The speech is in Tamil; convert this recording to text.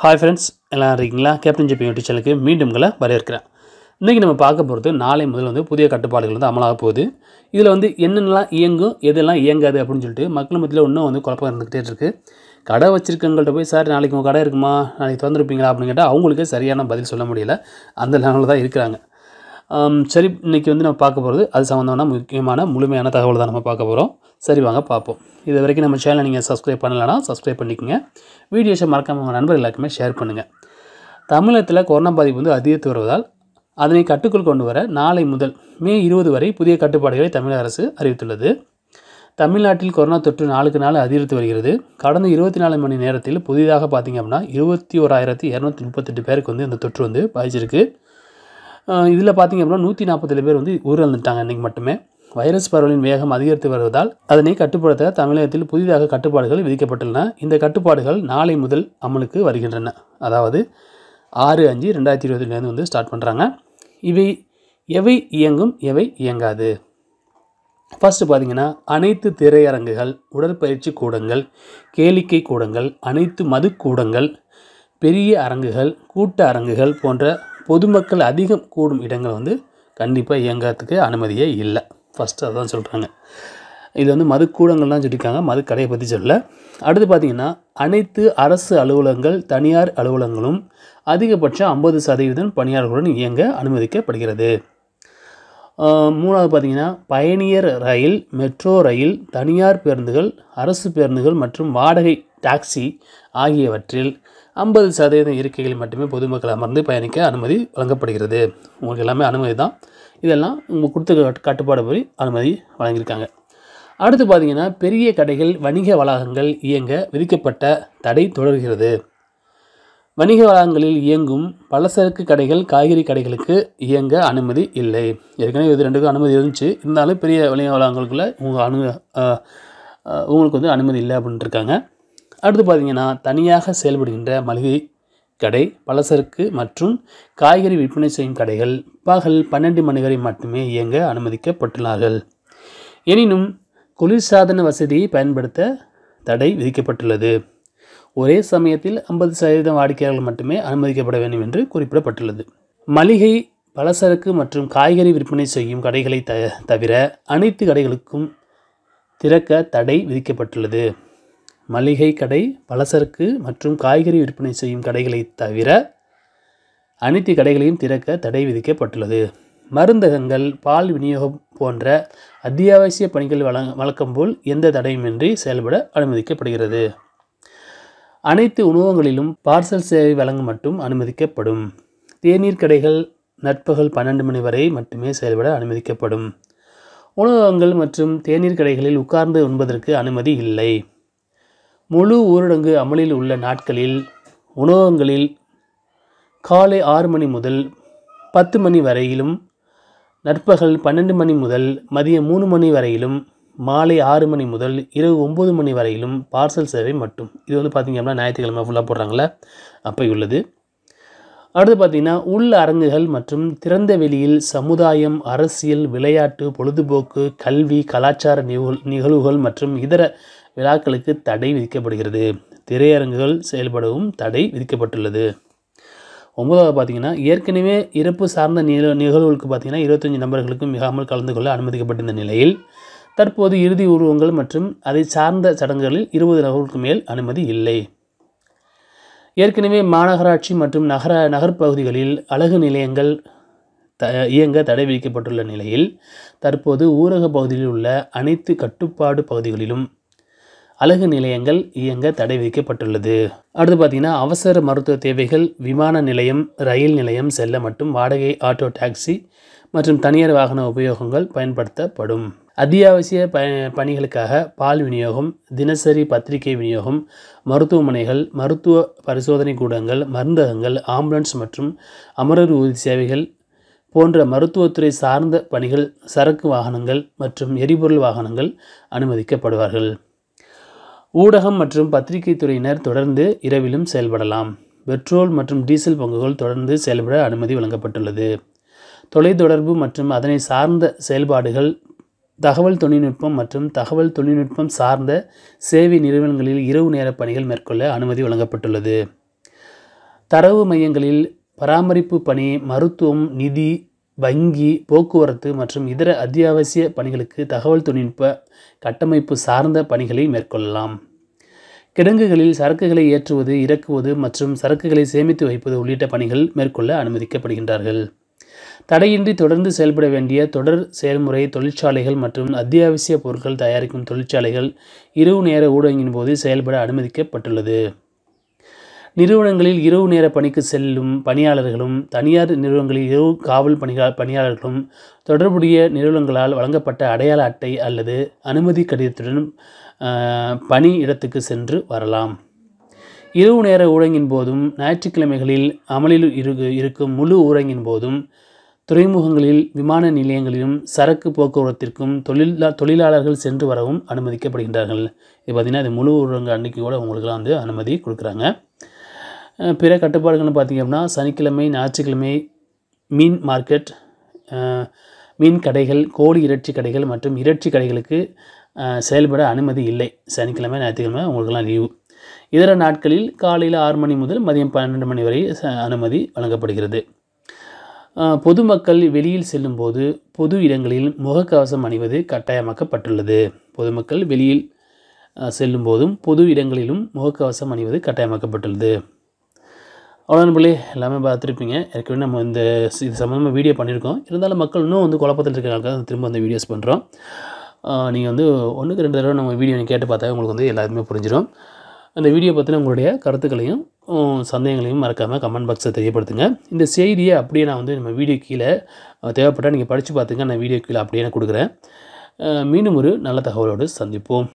ஹாய் ஃப்ரெண்ட்ஸ் எல்லாம் இருக்கீங்களா கேப்டன் ஜிபி யூடியூப் சேனலுக்கு மீண்டும் உங்களை வரவேற்கிறேன் இன்றைக்கி நம்ம பார்க்க போகிறது நாளை முதல் வந்து புதிய கட்டுப்பாடுகள் வந்து அமலாக போகுது இதில் வந்து என்னென்னலாம் இயங்கும் எதெல்லாம் இயங்காது அப்படின்னு சொல்லிட்டு மக்கள் மத்தியில் இன்னும் வந்து குழப்பம் இருந்துக்கிட்டே இருக்குது கடை வச்சிருக்கவங்கள்ட்ட போய் சார் நாளைக்கு உங்கள் கடை இருக்குமா நாளைக்கு திறந்துருப்பீங்களா அப்படின்னு கேட்டால் அவங்களுக்கே சரியான பதில் சொல்ல முடியல அந்த லெவலில் தான் இருக்கிறாங்க ஆம், சரி இன்றைக்கி வந்து நம்ம பார்க்க போகிறது அது சம்மந்தமான முக்கியமான முழுமையான தகவல் தான் நம்ம பார்க்க போகிறோம் சரி வாங்க பார்ப்போம் இது வரைக்கும் நம்ம சேனலை நீங்கள் சப்ஸ்கிரைப் பண்ணலைன்னா சப்ஸ்கிரைப் பண்ணிக்கோங்க வீடியோஸை மறக்காம உங்கள் நண்பர் எல்லாருக்குமே ஷேர் பண்ணுங்கள் தமிழகத்தில் கொரோனா பாதிப்பு வந்து அதிகரித்து வருவதால் அதனை கட்டுக்குள் கொண்டு வர நாளை முதல் மே இருபது வரை புதிய கட்டுப்பாடுகளை தமிழக அரசு அறிவித்துள்ளது தமிழ்நாட்டில் கொரோனா தொற்று நாளுக்கு நாள் அதிகரித்து வருகிறது கடந்த இருபத்தி நாலு மணி நேரத்தில் புதிதாக பார்த்தீங்க அப்படின்னா இருபத்தி ஓராயிரத்தி இரநூத்தி முப்பத்தெட்டு பேருக்கு வந்து இந்த தொற்று வந்து பாதிச்சிருக்கு இதில் பார்த்தீங்க அப்படின்னா நூற்றி நாற்பத்தேழு பேர் வந்து உயிரிழந்துட்டாங்க இன்றைக்கி மட்டுமே வைரஸ் பரவலின் வேகம் அதிகரித்து வருவதால் அதனை கட்டுப்படுத்த தமிழகத்தில் புதிதாக கட்டுப்பாடுகள் விதிக்கப்பட்டுள்ளன இந்த கட்டுப்பாடுகள் நாளை முதல் அமலுக்கு வருகின்றன அதாவது ஆறு அஞ்சு ரெண்டாயிரத்தி இருபதுலேருந்து வந்து ஸ்டார்ட் பண்ணுறாங்க இவை எவை இயங்கும் எவை இயங்காது ஃபர்ஸ்ட் பார்த்தீங்கன்னா அனைத்து திரையரங்குகள் உடற்பயிற்சி கூடங்கள் கேளிக்கை கூடங்கள் அனைத்து மதுக்கூடங்கள் பெரிய அரங்குகள் கூட்ட அரங்குகள் போன்ற பொதுமக்கள் அதிகம் கூடும் இடங்கள் வந்து கண்டிப்பாக இயங்கிறதுக்கு அனுமதியே இல்லை ஃபஸ்ட்டு அதான் சொல்கிறாங்க இது வந்து மதுக்கூடங்கள்லாம் சொல்லியிருக்காங்க மது கடையை பற்றி சொல்ல அடுத்து பார்த்தீங்கன்னா அனைத்து அரசு அலுவலகங்கள் தனியார் அலுவலகங்களும் அதிகபட்சம் ஐம்பது சதவீதம் பணியாளர்களுடன் இயங்க அனுமதிக்கப்படுகிறது ஆஹ் மூணாவது பார்த்தீங்கன்னா பயணியர் ரயில் மெட்ரோ ரயில் தனியார் பேருந்துகள் அரசு பேருந்துகள் மற்றும் வாடகை டாக்ஸி ஆகியவற்றில் ஐம்பது சதவீதம் இருக்கைகளில் மட்டுமே பொதுமக்கள் அமர்ந்து பயணிக்க அனுமதி வழங்கப்படுகிறது உங்களுக்கு எல்லாமே அனுமதி தான் இதெல்லாம் உங்கள் கொடுத்த கட்டு- கட்டுப்பாடு படி அனுமதி வழங்கியிருக்காங்க அடுத்து பார்த்தீங்கன்னா பெரிய கடைகள் வணிக வளாகங்கள் இயங்க விதிக்கப்பட்ட தடை தொடர்கிறது வணிக வளாகங்களில் இயங்கும் பலசரக்கு கடைகள் காய்கறி கடைகளுக்கு இயங்க அனுமதி இல்லை ஏற்கனவே இது ரெண்டுக்கும் அனுமதி இருந்துச்சு இருந்தாலும் பெரிய வணிக வளாகங்களுக்குள்ள உங்கள் அனு அஹ், அஹ், உங்களுக்கு வந்து அனுமதி இல்லை அப்படின்ட்டு இருக்காங்க அடுத்து பார்த்தீங்கன்னா தனியாக செயல்படுகின்ற மளிகை கடை பலசரக்கு மற்றும் காய்கறி விற்பனை செய்யும் கடைகள் பகல் பன்னெண்டு மணி வரை மட்டுமே இயங்க அனுமதிக்கப்பட்டுள்ளார்கள் எனினும் குளிர்சாதன வசதியை பயன்படுத்த தடை விதிக்கப்பட்டுள்ளது ஒரே சமயத்தில் ஐம்பது சதவீதம் வாடிக்கையாளர்கள் மட்டுமே அனுமதிக்கப்பட வேண்டும் என்று குறிப்பிடப்பட்டுள்ளது மளிகை பலசரக்கு மற்றும் காய்கறி விற்பனை செய்யும் கடைகளை த தவிர அனைத்து கடைகளுக்கும் திறக்க தடை விதிக்கப்பட்டுள்ளது மளிகை கடை பலசரக்கு மற்றும் காய்கறி விற்பனை செய்யும் கடைகளை தவிர அனைத்து கடைகளையும் திறக்க தடை விதிக்கப்பட்டுள்ளது மருந்தகங்கள் பால் விநியோகம் போன்ற அத்தியாவசிய பணிகள் வழங்க வழக்கம் போல் எந்த தடையுமின்றி செயல்பட அனுமதிக்கப்படுகிறது அனைத்து உணவகங்களிலும் பார்சல் சேவை வழங்க மட்டும் அனுமதிக்கப்படும் தேநீர் கடைகள் நட்பகல் பன்னெண்டு மணி வரை மட்டுமே செயல்பட அனுமதிக்கப்படும் உணவகங்கள் மற்றும் தேநீர் கடைகளில் உட்கார்ந்து உண்பதற்கு அனுமதி இல்லை முழு ஊரடங்கு அமலில் உள்ள நாட்களில் உணவகங்களில் காலை ஆறு மணி முதல் பத்து மணி வரையிலும் நண்பகல் பன்னெண்டு மணி முதல் மதியம் மூணு மணி வரையிலும் மாலை ஆறு மணி முதல் இரவு ஒம்பது மணி வரையிலும் பார்சல் சேவை மட்டும் இது வந்து பார்த்திங்க அப்படின்னா ஞாயிற்றுக்கிழமை ஃபுல்லாக போடுறாங்களே அப்போ உள்ளது அடுத்து பார்த்திங்கன்னா உள் அரங்குகள் மற்றும் திறந்த வெளியில் சமுதாயம் அரசியல் விளையாட்டு பொழுதுபோக்கு கல்வி கலாச்சார நிகழ் நிகழ்வுகள் மற்றும் இதர விழாக்களுக்கு தடை விதிக்கப்படுகிறது திரையரங்குகள் செயல்படவும் தடை விதிக்கப்பட்டுள்ளது ஒன்பதாவது பார்த்தீங்கன்னா ஏற்கனவே இறப்பு சார்ந்த நிக நிகழ்வுகளுக்கு பார்த்தீங்கன்னா இருபத்தஞ்சி நபர்களுக்கும் மிகாமல் கலந்து கொள்ள அனுமதிக்கப்பட்டிருந்த நிலையில் தற்போது இறுதி உருவங்கள் மற்றும் அதை சார்ந்த சடங்குகளில் இருபது நபர்களுக்கு மேல் அனுமதி இல்லை ஏற்கனவே மாநகராட்சி மற்றும் நகர நகர்ப்பகுதிகளில் அழகு நிலையங்கள் த இயங்க தடை விதிக்கப்பட்டுள்ள நிலையில் தற்போது ஊரக பகுதியில் உள்ள அனைத்து கட்டுப்பாடு பகுதிகளிலும் அழகு நிலையங்கள் இயங்க தடை விதிக்கப்பட்டுள்ளது அடுத்து பார்த்தீங்கன்னா அவசர மருத்துவ தேவைகள் விமான நிலையம் ரயில் நிலையம் செல்ல மட்டும் வாடகை ஆட்டோ டாக்ஸி மற்றும் தனியார் வாகன உபயோகங்கள் பயன்படுத்தப்படும் அத்தியாவசிய ப பணிகளுக்காக பால் விநியோகம் தினசரி பத்திரிகை விநியோகம் மருத்துவமனைகள் மருத்துவ பரிசோதனை கூடங்கள் மருந்தகங்கள் ஆம்புலன்ஸ் மற்றும் அமரர் ஊர்தி சேவைகள் போன்ற மருத்துவத்துறை சார்ந்த பணிகள் சரக்கு வாகனங்கள் மற்றும் எரிபொருள் வாகனங்கள் அனுமதிக்கப்படுவார்கள் ஊடகம் மற்றும் பத்திரிகை துறையினர் தொடர்ந்து இரவிலும் செயல்படலாம் பெட்ரோல் மற்றும் டீசல் பங்குகள் தொடர்ந்து செயல்பட அனுமதி வழங்கப்பட்டுள்ளது தொலைத்தொடர்பு மற்றும் அதனை சார்ந்த செயல்பாடுகள் தகவல் தொழில்நுட்பம் மற்றும் தகவல் தொழில்நுட்பம் சார்ந்த சேவை நிறுவனங்களில் இரவு நேர பணிகள் மேற்கொள்ள அனுமதி வழங்கப்பட்டுள்ளது தரவு மையங்களில் பராமரிப்பு பணி மருத்துவம் நிதி வங்கி போக்குவரத்து மற்றும் இதர அத்தியாவசிய பணிகளுக்கு தகவல் தொழில்நுட்ப கட்டமைப்பு சார்ந்த பணிகளை மேற்கொள்ளலாம் கிடங்குகளில் சரக்குகளை ஏற்றுவது இறக்குவது மற்றும் சரக்குகளை சேமித்து வைப்பது உள்ளிட்ட பணிகள் மேற்கொள்ள அனுமதிக்கப்படுகின்றார்கள் தடையின்றி தொடர்ந்து செயல்பட வேண்டிய தொடர் செயல்முறை தொழிற்சாலைகள் மற்றும் அத்தியாவசிய பொருட்கள் தயாரிக்கும் தொழிற்சாலைகள் இரவு நேர ஊடகங்களின் போது செயல்பட அனுமதிக்கப்பட்டுள்ளது நிறுவனங்களில் இரவு நேர பணிக்கு செல்லும் பணியாளர்களும் தனியார் நிறுவனங்களில் இரவு காவல் பணிகா பணியாளர்களும் தொடர்புடைய நிறுவனங்களால் வழங்கப்பட்ட அடையாள அட்டை அல்லது அனுமதி கடிதத்துடன் ஆஹ், பணி இடத்துக்கு சென்று வரலாம் இரவு நேர ஊரங்கின் போதும் ஞாயிற்றுக்கிழமைகளில் அமலில் இரு இருக்கும் முழு ஊரங்கின் போதும் துறைமுகங்களில் விமான நிலையங்களிலும் சரக்கு போக்குவரத்திற்கும் தொழிலா தொழிலாளர்கள் சென்று வரவும் அனுமதிக்கப்படுகின்றார்கள் இது பார்த்திங்கன்னா இது முழு ஊரங்கு அன்னைக்கு கூட உங்களுக்குலாம் வந்து அனுமதி கொடுக்குறாங்க அஹ் பிற கட்டுப்பாடுகள்னு பார்த்திங்க அப்படின்னா சனிக்கிழமை ஞாயிற்றுக்கிழமை மீன் மார்க்கெட் அஹ் மீன் கடைகள் கோழி இறைச்சி கடைகள் மற்றும் இறைச்சி கடைகளுக்கு அஹ், செயல்பட அனுமதி இல்லை சனிக்கிழமை ஞாயிற்றுக்கிழமை உங்களுக்கெல்லாம் லீவு இதர நாட்களில் காலையில் ஆறு மணி முதல் மதியம் பன்னெண்டு மணி வரை ச- அனுமதி வழங்கப்படுகிறது அஹ், பொதுமக்கள் வெளியில் செல்லும்போது பொது இடங்களில் முகக்கவசம் அணிவது கட்டாயமாக்கப்பட்டுள்ளது பொதுமக்கள் வெளியில் அஹ், செல்லும்போதும் பொது இடங்களிலும் முகக்கவசம் அணிவது கட்டாயமாக்கப்பட்டுள்ளது அவ்வளோ நண்பர்களே எல்லாமே பார்த்துருப்பீங்க ஏற்கனவே நம்ம இந்த சி- இது சம்மந்தமாக வீடியோ பண்ணியிருக்கோம் இருந்தாலும் மக்கள் இன்னும் வந்து குழப்பத்தில் இருக்கிறனால திரும்ப அந்த வீடியோஸ் பண்ணுறோம் நீங்கள் வந்து ஒன்றுக்கு ரெண்டு தடவை நம்ம வீடியோ கேட்டு பார்த்தா உங்களுக்கு வந்து எல்லாருமே புரிஞ்சிடும் அந்த வீடியோ பற்றின உங்களுடைய கருத்துக்களையும் உம், சந்தேகங்களையும் மறக்காமல் கமெண்ட் பாக்ஸில் தெரியப்படுத்துங்க இந்த செய்தியை அப்படியே நான் வந்து நம்ம வீடியோ கீழே அஹ், தேவைப்பட்டால் நீங்கள் படித்து பார்த்துங்க நான் வீடியோ கீழே அப்படியே நான் கொடுக்குறேன் அஹ், மீண்டும் ஒரு நல்ல தகவலோடு சந்திப்போம்